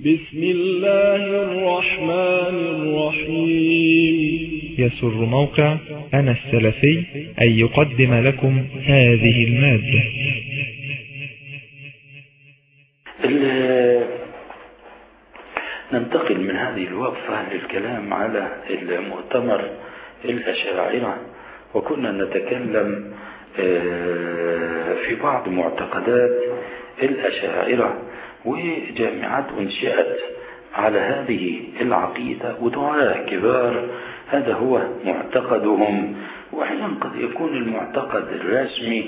بسم الله الرحمن الرحيم يسر موقع أنا السلفي أن يقدم لكم هذه المادة ال- ننتقل من هذه الوقفة للكلام على المؤتمر الأشاعرة وكنا نتكلم آه، في بعض معتقدات الأشاعرة وجامعات أنشئت على هذه العقيدة ودعاة كبار هذا هو معتقدهم وأحيانا قد يكون المعتقد الرسمي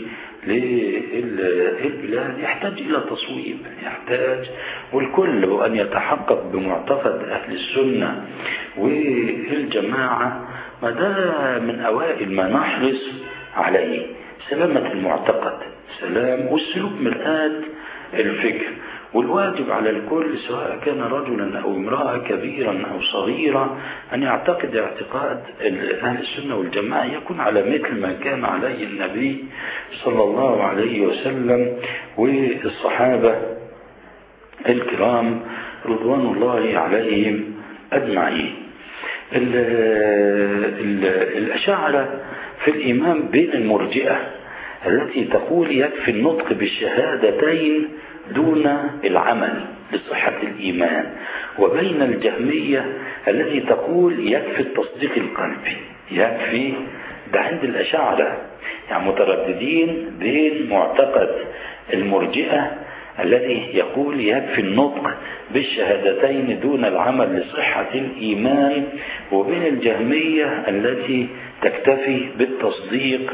للبلاد يحتاج إلى تصويب يحتاج والكل أن يتحقق بمعتقد أهل السنة والجماعة ما ده من أوائل ما نحرص عليه سلامة المعتقد سلام والسلوك مرآة الفكر والواجب على الكل سواء كان رجلا أو امرأة كبيرا أو صغيرا أن يعتقد اعتقاد أهل السنة والجماعة يكون على مثل ما كان عليه النبي صلى الله عليه وسلم والصحابة الكرام رضوان الله عليهم أجمعين ال ال الأشاعرة في الإمام بين المرجئة التي تقول يكفي النطق بالشهادتين دون العمل لصحة الإيمان وبين الجهمية التي تقول يكفي التصديق القلبي يكفي ده عند الأشاعرة يعني مترددين بين معتقد المرجئة الذي يقول يكفي النطق بالشهادتين دون العمل لصحة الإيمان وبين الجهمية التي تكتفي بالتصديق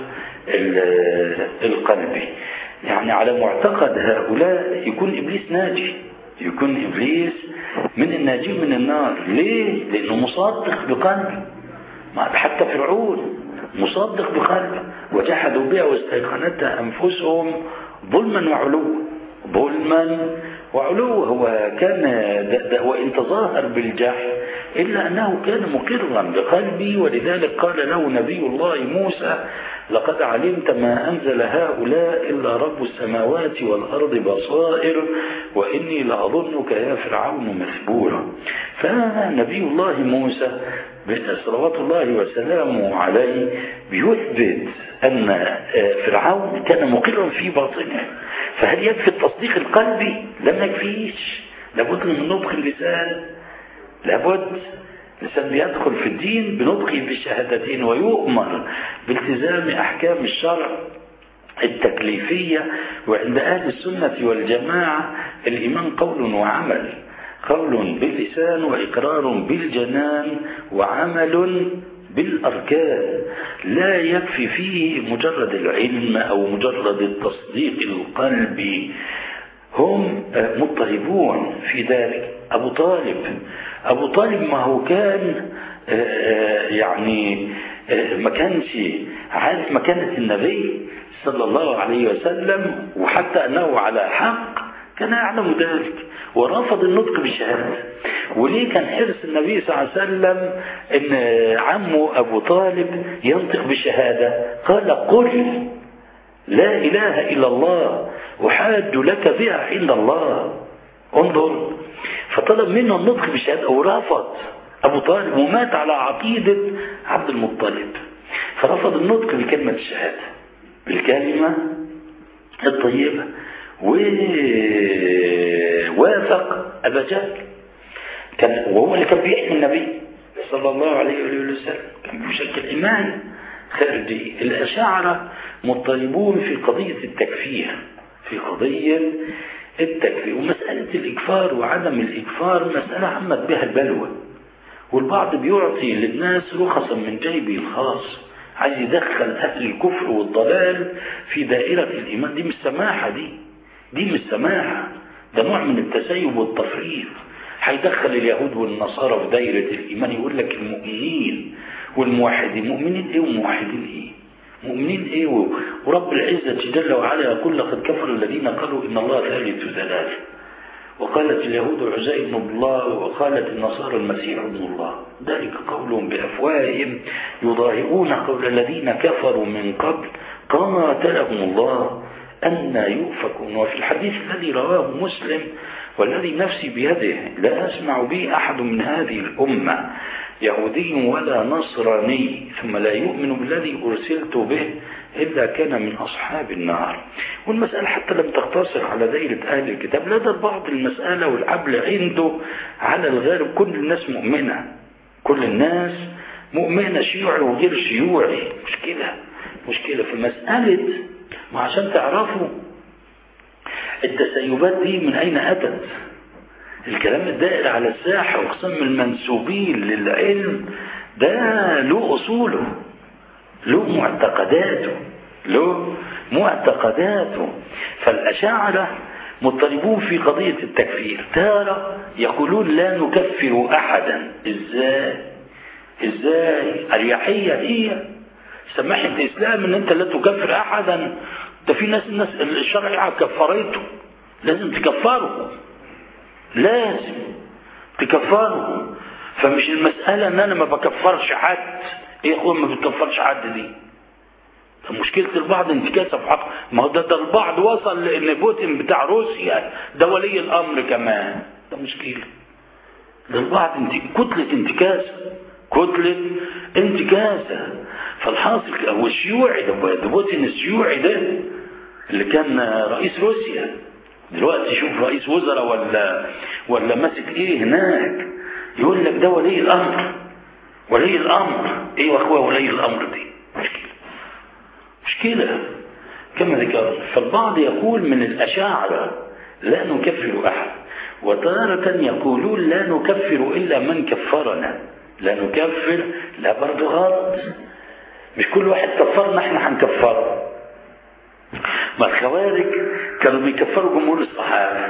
القلبي يعني على معتقد هؤلاء يكون إبليس ناجي يكون إبليس من الناجين من النار ليه؟ لأنه مصدق بقلبه ما حتى فرعون مصدق بقلبه وجحدوا بها واستيقنتها أنفسهم ظلما وعلوا ظلما وعلو هو كان ده ده وإن تظاهر بالجهل إلا أنه كان مقرا بقلبه ولذلك قال له نبي الله موسى لقد علمت ما أنزل هؤلاء إلا رب السماوات والأرض بصائر وإني لأظنك يا فرعون مثبورا فنبي الله موسى صلوات الله وسلامه عليه بيثبت أن فرعون كان مقرا في باطنه فهل يكفي التصديق القلبي؟ لم يكفيش لابد من نطق اللسان لابد الإنسان بيدخل في الدين بنطقه بالشهادتين ويؤمر بالتزام أحكام الشرع التكليفية وعند أهل السنة والجماعة الإيمان قول وعمل قول باللسان وإقرار بالجنان وعمل بالأركان لا يكفي فيه مجرد العلم أو مجرد التصديق القلبي هم مضطربون في ذلك أبو طالب أبو طالب ما هو كان يعني ما كانش عارف مكانة النبي صلى الله عليه وسلم وحتى أنه على حق كان يعلم ذلك ورفض النطق بالشهادة وليه كان حرص النبي صلى الله عليه وسلم ان عمه ابو طالب ينطق بالشهادة قال قل لا اله الا الله احاج لك بها عند الله انظر فطلب منه النطق بالشهادة ورفض ابو طالب ومات على عقيدة عبد المطلب فرفض النطق بكلمة الشهادة بالكلمة الطيبة ووافق أبا جهل كان وهو اللي كان بيحمي النبي صلى الله عليه وسلم كان بيشكل إيمان خارجي الأشاعرة مضطربون في قضية التكفير في قضية التكفير ومسألة الإكفار وعدم الإكفار مسألة عمت بها البلوى والبعض بيعطي للناس رخصا من جيبه الخاص عايز يدخل أهل الكفر والضلال في دائرة الإيمان دي مش سماحة دي دي مش سماحة ده نوع من التسيب والتفريط هيدخل اليهود والنصارى في دايرة الإيمان يقول لك المؤمنين والموحدين مؤمنين إيه وموحدين إيه مؤمنين إيه ورب العزة جل وعلا يقول لقد كفر الذين قالوا إن الله ثالث ثلاثة وقالت اليهود عزير بن الله وقالت النصارى المسيح ابن الله ذلك قولهم بأفواههم يضاهئون قول الذين كفروا من قبل قاتلهم الله أن يؤفكون وفي الحديث الذي رواه مسلم والذي نفسي بيده لا أسمع به أحد من هذه الأمة يهودي ولا نصراني ثم لا يؤمن بالذي أرسلت به إلا كان من أصحاب النار والمسألة حتى لم تقتصر على دائرة أهل الكتاب لدى البعض المسألة والعبل عنده على الغالب كل الناس مؤمنة كل الناس مؤمنة شيوعي وغير شيوعي مشكلة مشكلة في مسألة ما عشان تعرفوا التسيبات دي من أين أتت الكلام الدائر على الساحة وخصم المنسوبين للعلم ده له أصوله له معتقداته له معتقداته فالأشاعرة مضطربون في قضية التكفير تارة يقولون لا نكفر أحدا إزاي إزاي الرياحية هي سماحة الإسلام إن أنت لا تكفر أحدا ده في ناس الناس الشرع كفرته لازم تكفره لازم تكفره فمش المسألة ان انا ما بكفرش حد ايه اخوان ما بتكفرش حد دي مشكلة البعض انتكاسة في حق ما هو ده, ده البعض وصل لان بوتين بتاع روسيا ده ولي الامر كمان ده مشكلة ده البعض انت... كتلة انتكاسة كتلة انتكاسة فالحاصل هو الشيوعي ده, ده بوتين الشيوعي ده اللي كان رئيس روسيا دلوقتي شوف رئيس وزراء ولا ولا ماسك ايه هناك يقول لك ده ولي الامر ولي الامر ايه اخويا ولي الامر دي مشكله مشكله كما ذكرت فالبعض يقول من الاشاعره لا نكفر احد وتارة يقولون لا نكفر الا من كفرنا لا نكفر لا برضه غلط مش كل واحد كفرنا احنا هنكفره ما الخوارج كانوا بيكفروا جمهور الصحابة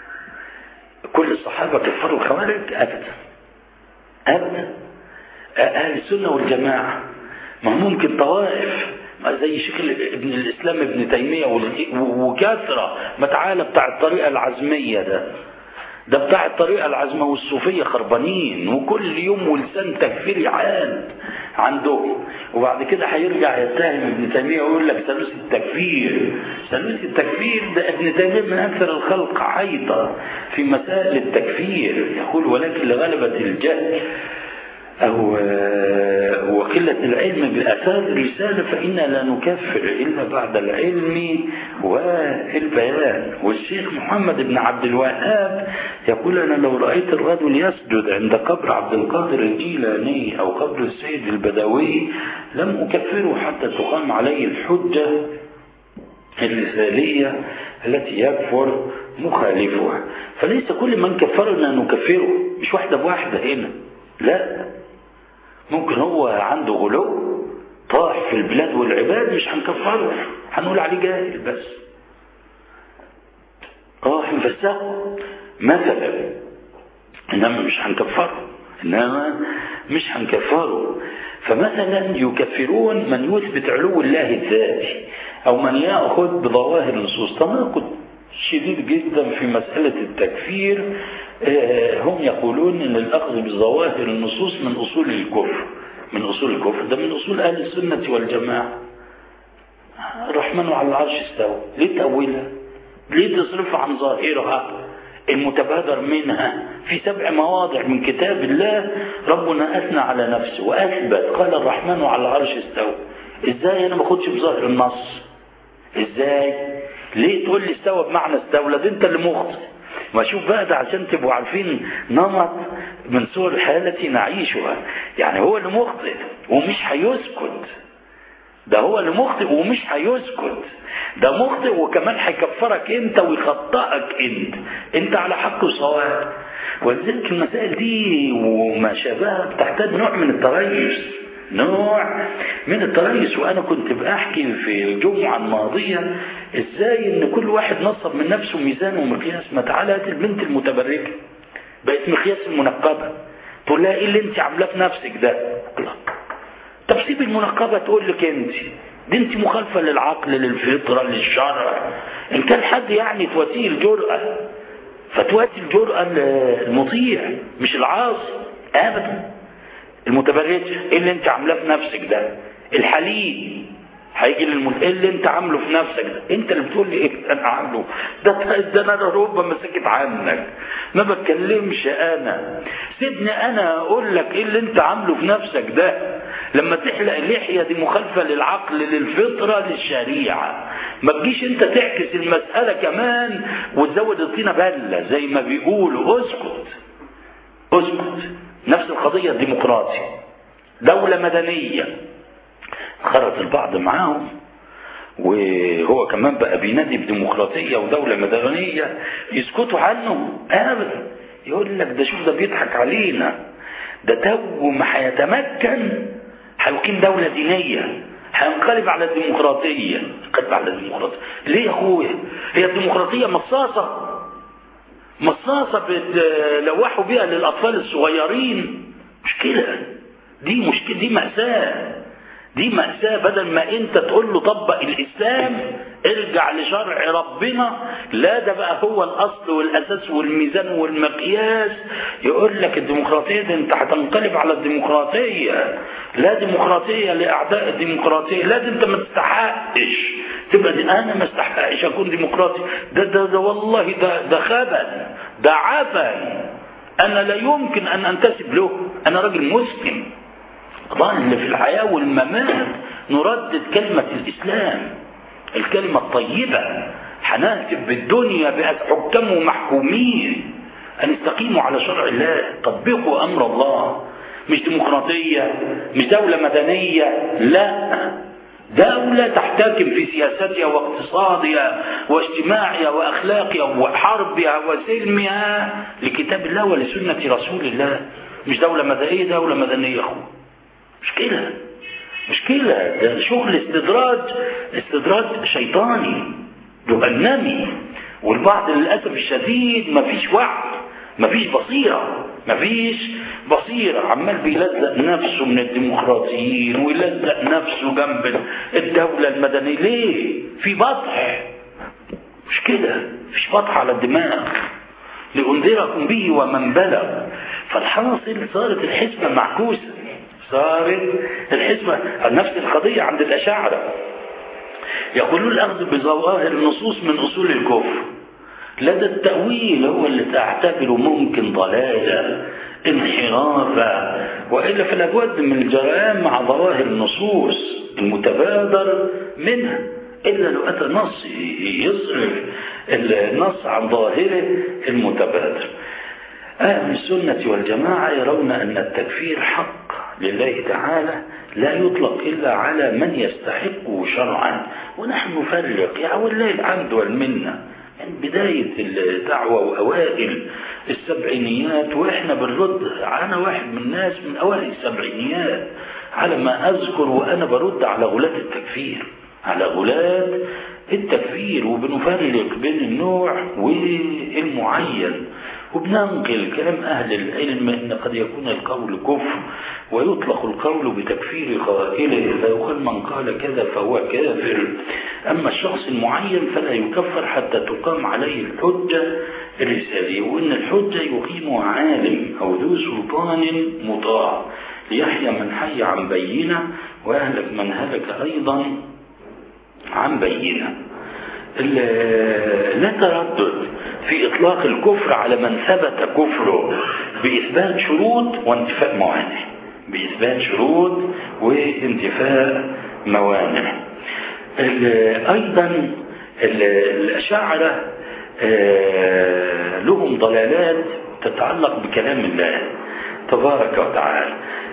كل الصحابة كفروا الخوارج أبدا أبدا أهل السنة والجماعة ما ممكن طوائف ما زي شيخ ابن الإسلام ابن تيمية وكثرة ما تعالى بتاع الطريقة العزمية ده ده بتاع الطريقة العزمة والصوفية خربانين وكل يوم ولسان تكفيري عاد عندهم وبعد كده هيرجع يتهم ابن تيمية ويقول لك ثالوث التكفير ثالوث التكفير ده ابن تيمية من أكثر الخلق حيطة في مسائل التكفير يقول ولكن لغلبة الجهل أو وقلة العلم بأثار الرسالة فإنا لا نكفر إلا بعد العلم والبيان والشيخ محمد بن عبد الوهاب يقول أنا لو رأيت الرجل يسجد عند قبر عبد القادر الجيلاني أو قبر السيد البدوي لم أكفره حتى تقام عليه الحجة الرسالية التي يكفر مخالفها فليس كل من كفرنا نكفره مش واحدة بواحدة هنا لا ممكن هو عنده غلو طاح في البلاد والعباد مش هنكفره هنقول عليه جاهل بس راح نفسه مثلا انما مش هنكفره انما مش هنكفره فمثلا يكفرون من يثبت علو الله الذاتي او من ياخذ بظواهر النصوص تناقض شديد جدا في مساله التكفير هم يقولون ان الاخذ بظواهر النصوص من اصول الكفر من اصول الكفر ده من اصول اهل السنه والجماعه الرحمن على العرش استوى ليه تاويلها ليه تصرفها عن ظاهرها المتبادر منها في سبع مواضع من كتاب الله ربنا اثنى على نفسه واثبت قال الرحمن على العرش استوى ازاي انا ما اخدش بظاهر النص ازاي ليه تقول لي استوى بمعنى استولى ده انت اللي مخطئ ما شوف بقى ده عشان تبقوا عارفين نمط من صور الحياة التي نعيشها يعني هو اللي مخطئ ومش هيسكت ده هو اللي مخطئ ومش هيسكت ده مخطئ وكمان هيكفرك انت ويخطئك انت انت على حق وصواب ولذلك المسائل دي وما شابهها بتحتاج نوع من التريث نوع من التريث وانا كنت بحكي في الجمعه الماضيه ازاي ان كل واحد نصب من نفسه ميزان ومقياس ما تعالى هات البنت المتبرجه بقت مقياس المنقبه تقول لها ايه اللي انت عاملاه في نفسك ده طب سيب المنقبه تقول لك انت دي انت مخالفه للعقل للفطره للشرع ان كان حد يعني تواتيه الجرأه فتواتي الجرأه المطيع مش العاصي ابدا المتبرجة ايه اللي انت عاملاه في نفسك ده الحليب هيجي للمل ايه اللي انت عامله في نفسك ده انت اللي بتقول لي ايه اللي انا عامله ده ده انا ربما سكت عنك ما بتكلمش انا سيبني انا اقول لك ايه اللي انت عامله في نفسك ده لما تحلق اللحيه دي مخالفه للعقل للفطره للشريعه ما تجيش انت تعكس المساله كمان وتزود الطينه بله زي ما بيقولوا اسكت اسكت نفس القضيه الديمقراطي دوله مدنيه خرج البعض معاهم وهو كمان بقى بينادي بديمقراطية ودولة مدنية يسكتوا عنه أبدا يقول لك ده شوف ده بيضحك علينا ده تو ما هيتمكن هيقيم دولة دينية هينقلب على الديمقراطية ينقلب على الديمقراطية ليه يا أخويا هي الديمقراطية مصاصة مصاصة بتلوحوا بيها للأطفال الصغيرين مشكلة دي مشكلة دي مأساة دي مأساة بدل ما انت تقول له طبق الاسلام ارجع لشرع ربنا لا ده بقى هو الاصل والاساس والميزان والمقياس يقول لك الديمقراطية دي انت هتنقلب على الديمقراطية لا ديمقراطية لاعداء الديمقراطية لا ده انت ما تستحقش تبقى دي انا ما استحقش اكون ديمقراطي ده ده, ده والله ده ده خبل ده عفن انا لا يمكن ان انتسب له انا راجل مسلم ظل في الحياة والممات نردد كلمة الإسلام الكلمة الطيبة هنهتف بالدنيا بحكام ومحكومين أن استقيموا على شرع الله طبقوا أمر الله مش ديمقراطية مش دولة مدنية لا دولة تحتكم في سياستها واقتصادها واجتماعها وأخلاقها وحربها وسلمها لكتاب الله ولسنة رسول الله مش دولة مدنية دولة مدنية أخوة مشكلة مشكلة ده شغل استدراج استدراج شيطاني جهنمي والبعض للأسف الشديد مفيش وعي مفيش بصيرة مفيش بصيرة عمال بيلزق نفسه من الديمقراطيين ويلزق نفسه جنب الدولة المدنية ليه؟ في بطح مش كده مفيش بطح على الدماغ لأنذركم به ومن بلغ فالحاصل صارت الحسبة معكوسة صارت الحسبة نفس القضية عند الأشاعرة يقولون الأخذ بظواهر النصوص من أصول الكفر لدى التأويل هو اللي تعتبره ممكن ضلالة انحرافا وإلا فلا بد من الجرائم مع ظواهر النصوص المتبادر منها إلا لو أتى نص يصرف النص عن ظاهره المتبادر أهل السنة والجماعة يرون أن التكفير حق لله تعالى لا يطلق إلا على من يستحقه شرعا ونحن نفرق يا ولله الحمد والمنة من بداية الدعوة وأوائل السبعينيات وإحنا بنرد أنا واحد من الناس من أوائل السبعينيات على ما أذكر وأنا برد على غلاة التكفير على غلاة التكفير وبنفرق بين النوع والمعين وبننقل كلام أهل العلم أن قد يكون القول كفر ويطلق القول بتكفير قائله فيقال من قال كذا فهو كافر أما الشخص المعين فلا يكفر حتى تقام عليه الحجة الرسالية وإن الحجة يقيمها عالم أو ذو سلطان مطاع ليحيى من حي عن بينة ويهلك من هلك أيضا عن بينة لا تردد في إطلاق الكفر على من ثبت كفره بإثبات شروط وانتفاء موانع بإثبات شروط وانتفاء موانع أيضا الأشاعرة لهم ضلالات تتعلق بكلام الله تبارك وتعالى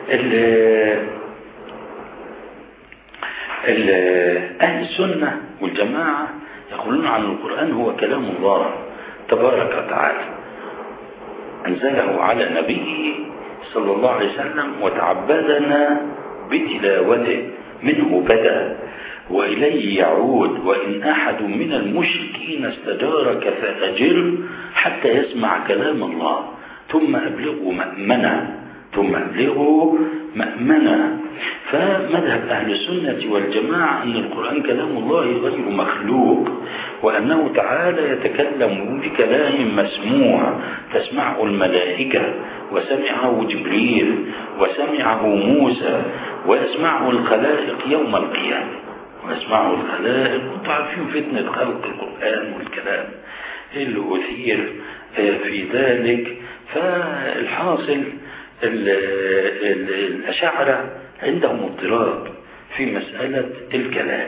أهل السنة والجماعة يقولون عن القرآن هو كلام الله تبارك وتعالى أنزله على نبيه صلى الله عليه وسلم وتعبدنا بتلاوته منه بدا وإليه يعود وإن أحد من المشركين استجارك فأجر حتى يسمع كلام الله ثم أبلغه مأمنا ثم أبلغه مأمنا فمذهب أهل السنة والجماعة أن القرآن كلام الله غير مخلوق وأنه تعالى يتكلم بكلام مسموع تسمعه الملائكة وسمعه جبريل وسمعه موسى ويسمعه الخلائق يوم القيامة ويسمعه الخلائق وانتم عارفين فتنة خلق القرآن والكلام إيه اللي أثير في ذلك فالحاصل ال ال الأشاعرة عندهم اضطراب في مسألة الكلام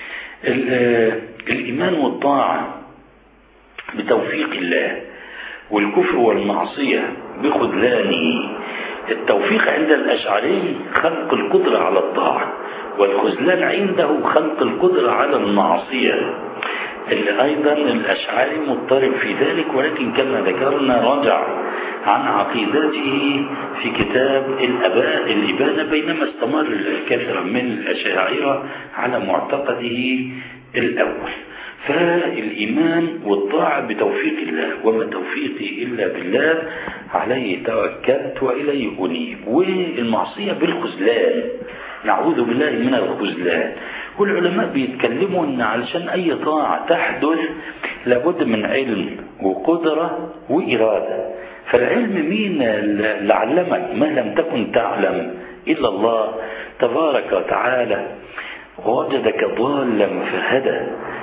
الإيمان والطاعة بتوفيق الله والكفر والمعصية بخذلانه التوفيق عند الأشعري خلق القدرة على الطاعة والخذلان عنده خلق القدرة على المعصية اللي أيضا الأشعري مضطرب في ذلك ولكن كما ذكرنا رجع عن عقيدته في كتاب الأباء الإبانة بينما استمر كثيرا من الأشاعرة على معتقده الأول فالإيمان والطاعة بتوفيق الله وما توفيقي إلا بالله عليه توكلت وإليه أنيب والمعصية بالخذلان نعوذ بالله من الخذلان والعلماء بيتكلموا ان علشان اي طاعة تحدث لابد من علم وقدرة وإرادة فالعلم مين اللي علمك ما لم تكن تعلم إلا الله تبارك وتعالى ووجدك ضالا فهدى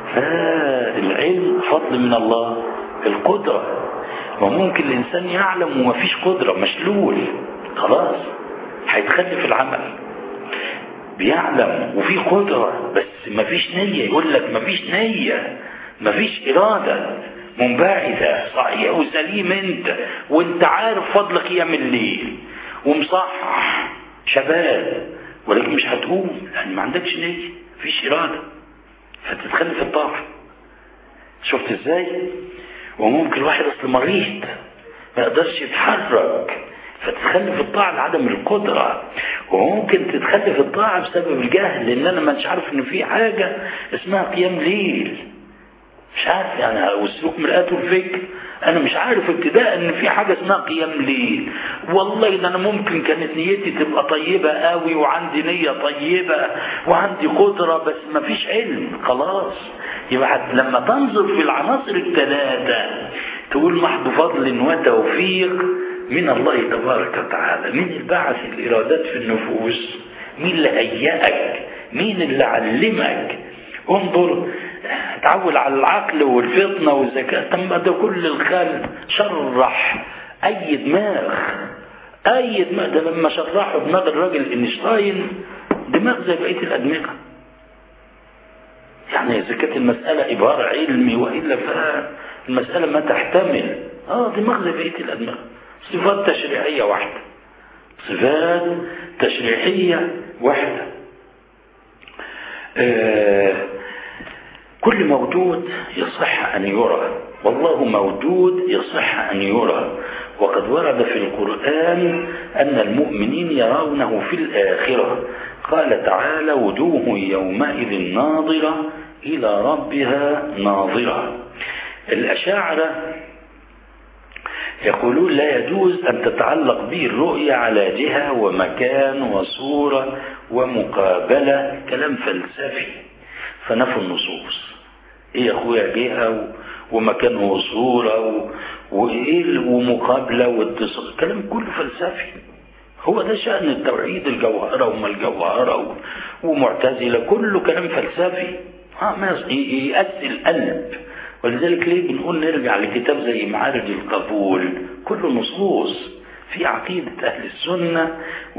فالعلم فضل من الله القدرة وممكن الإنسان يعلم ومفيش قدرة مشلول خلاص هيتخلي في العمل بيعلم وفي قدرة بس مفيش نية يقول لك مفيش نية مفيش إرادة منبعثة صحيح وسليم انت وانت عارف فضلك قيام الليل ومصحح شباب ولكن مش هتقوم لان ما عندكش نية مفيش إرادة فتتخلي في الطاعة شفت ازاي وممكن الواحد اصل مريض ما يقدرش يتحرك فتتخلي في الطاعة لعدم القدرة وممكن تتخلي في الطاعة بسبب الجهل لان انا مش عارف ان في حاجة اسمها قيام ليل مش عارف يعني والسلوك مرآة الفكر انا مش عارف ابتداء ان في حاجة اسمها قيام ليل والله ده انا ممكن كانت نيتي تبقى طيبة قوي وعندي نية طيبة وعندي قدرة بس ما فيش علم خلاص يبقى لما تنظر في العناصر الثلاثة تقول محض فضل وتوفيق من الله تبارك وتعالى مين اللي بعث الإرادات في النفوس مين اللي هيأك مين اللي علمك انظر تعول على العقل والفطنة والذكاء تم ده كل الخلق شرح أي دماغ أي دماغ ده لما شرحوا دماغ الراجل إينشتاين دماغ زي بقية الأدمغة يعني إذا كانت المسألة إبهار علمي وإلا فالمسألة ما تحتمل آه دماغ زي بقية الأدمغة صفات تشريعية واحدة صفات تشريعية واحدة آه كل موجود يصح أن يرى والله موجود يصح أن يرى وقد ورد في القرآن أن المؤمنين يرونه في الآخرة قال تعالى وجوه يومئذ ناظرة إلى ربها ناظرة الأشاعرة يقولون لا يجوز أن تتعلق به الرؤية على جهة ومكان وصورة ومقابلة كلام فلسفي فنفوا النصوص ايه يا اخويا جهة ومكان وصورة وايه ومقابلة واتصال كلام كله فلسفي هو ده شأن التوحيد الجوهرة وما الجوهرة ومعتزلة كله كلام فلسفي ها ما يأسي القلب ولذلك ليه بنقول نرجع لكتاب زي معارج القبول كله نصوص في عقيدة أهل السنة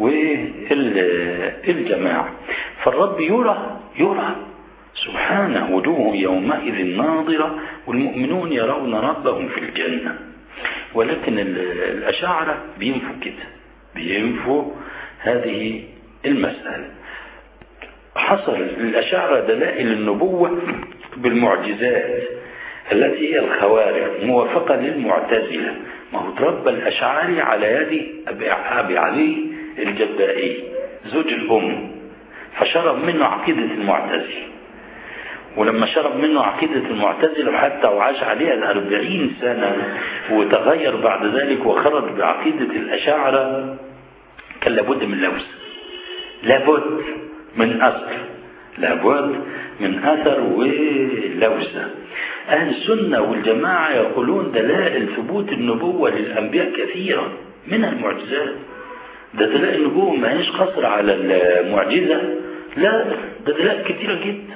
والجماعة فالرب يرى يرى سبحانه وجوه يومئذ ناظرة والمؤمنون يرون ربهم في الجنة ولكن الأشاعرة بينفوا كده بينفوا هذه المسألة حصل الأشاعرة دلائل النبوة بالمعجزات التي هي الخوارق موافقة للمعتزلة ما هو تربى الأشعاري على يد أبي علي الجبائي زوج الأم فشرب منه عقيدة المعتزلة ولما شرب منه عقيدة المعتزلة حتى وعاش عليها الأربعين سنة وتغير بعد ذلك وخرج بعقيدة الأشاعرة كان لابد من لوث لابد من أثر لابد من أثر ولوثة أهل السنة والجماعة يقولون دلائل ثبوت النبوة للأنبياء كثيرة من المعجزات ده دلائل النبوة ما هيش قصر على المعجزة لا ده دلائل كثيرة جدا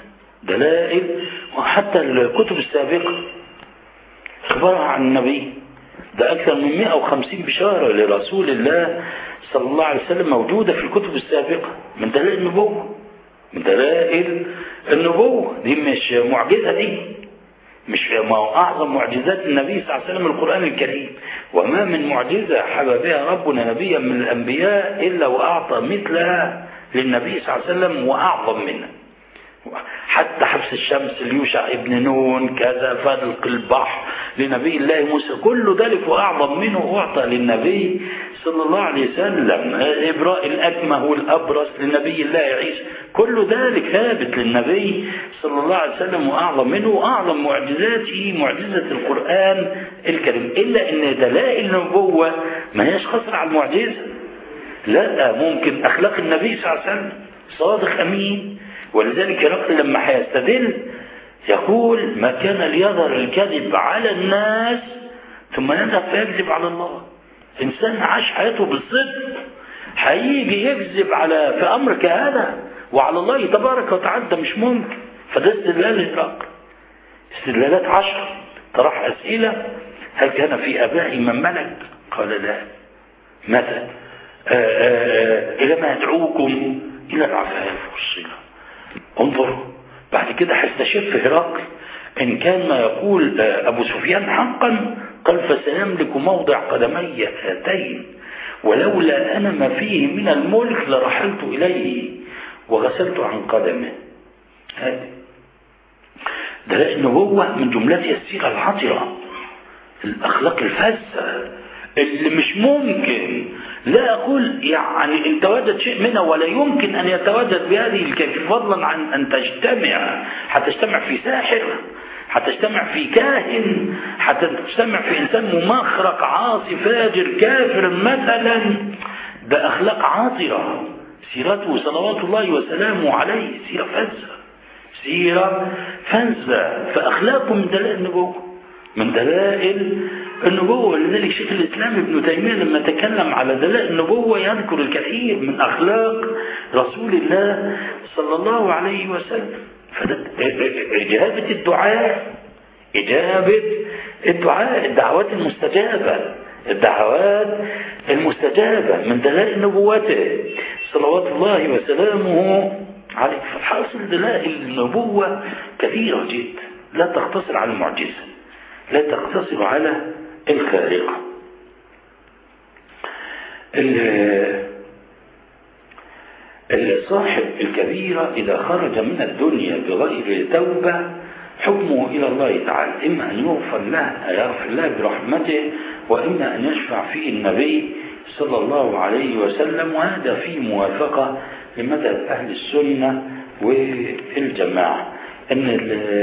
دلائل وحتى الكتب السابقة اخبارها عن النبي ده أكثر من 150 بشارة لرسول الله صلى الله عليه وسلم موجودة في الكتب السابقة من دلائل النبوة من دلائل النبوة دي مش معجزة دي مش ما هو أعظم معجزات النبي صلى الله عليه وسلم القرآن الكريم وما من معجزة حبى بها ربنا نبيا من الأنبياء إلا وأعطى مثلها للنبي صلى الله عليه وسلم وأعظم منها حتى حبس الشمس ليوشع ابن نون كذا فلق البحر لنبي الله موسى كل ذلك وأعظم منه أعطى للنبي صلى الله عليه وسلم إبراء الأكمه والأبرص لنبي الله عيسى كل ذلك ثابت للنبي صلى الله عليه وسلم وأعظم منه وأعظم معجزاته معجزة القرآن الكريم إلا أن دلائل النبوة ما هيش قصر على المعجزة لا ممكن أخلاق النبي صلى الله عليه وسلم صادق أمين ولذلك هرقل لما هيستدل يقول ما كان ليظهر الكذب على الناس ثم يذهب فيكذب على الله إنسان عاش حياته بالصدق هيجي يكذب على في أمر كهذا وعلى الله تبارك وتعالى ده مش ممكن فده استدلال هرقل استدلالات عشر طرح أسئلة هل كان في آبائي من ملك قال لا متى آآ آآ إلى ما يدعوكم إلى العفاف والصلة انظروا بعد كده هيستشف هرقل إن كان ما يقول أبو سفيان حقا قال فسيملك موضع قدمي هاتين ولولا أنا ما فيه من الملك لرحلت إليه وغسلت عن قدمه هذه ده لأنه هو من جملته السيرة العطرة الأخلاق الفاسة اللي مش ممكن لا أقول يعني إن تواجد شيء منها ولا يمكن أن يتواجد بهذه الكيفية فضلا عن أن تجتمع هتجتمع في ساحر هتجتمع في كاهن هتجتمع في إنسان ممخرق عاصي فاجر كافر مثلا ده أخلاق عاطرة سيرته صلوات الله وسلامه عليه سيرة فزة سيرة فزة فأخلاقه من دلائل النبوة من دلائل النبوة ولذلك شيخ الإسلام ابن تيمية لما تكلم على دلائل النبوة يذكر الكثير من أخلاق رسول الله صلى الله عليه وسلم إجابة الدعاء إجابة الدعاء الدعوات المستجابة الدعوات المستجابة من دلائل نبوته صلوات الله وسلامه عليه فالحاصل دلائل النبوة كثيرة جدا لا تقتصر على المعجزة لا تقتصر على الخارقة الصاحب الكبيرة إذا خرج من الدنيا بغير توبة حكمه إلى الله تعالى إما أن يغفر له يغفر له برحمته وإما أن يشفع فيه النبي صلى الله عليه وسلم وهذا فيه موافقة لمذهب أهل السنة والجماعة أن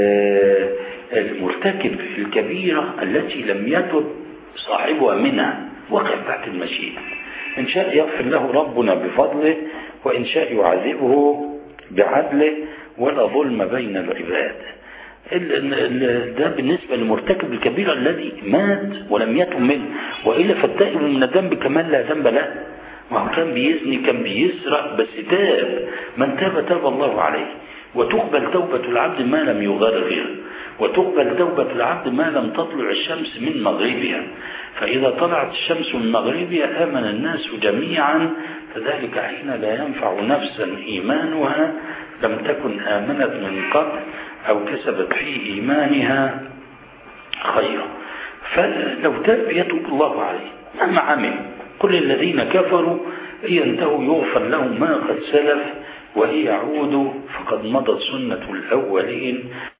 المرتكب الكبيرة التي لم يتب صاحبها منها وقف تحت المشيئة إن شاء يغفر له ربنا بفضله وإن شاء يعذبه بعدله ولا ظلم بين العباد ده بالنسبة للمرتكب الكبيرة الذي مات ولم يتم منه وإلا فالتائب من الذنب كمان لا ذنب له وهو كان بيزني كان بيسرق بس تاب من تاب تاب الله عليه وتقبل توبة العبد ما لم يغرغر وتقبل توبة العبد ما لم تطلع الشمس من مغربها فإذا طلعت الشمس من مغربها آمن الناس جميعا فذلك حين لا ينفع نفسا إيمانها لم تكن آمنت من قبل أو كسبت في إيمانها خيرا فلو تاب يتوب الله عليه مهما عمل كل الذين كفروا إن ينتهوا يغفر لهم ما قد سلف وإن يعودوا فقد مضت سنة الأولين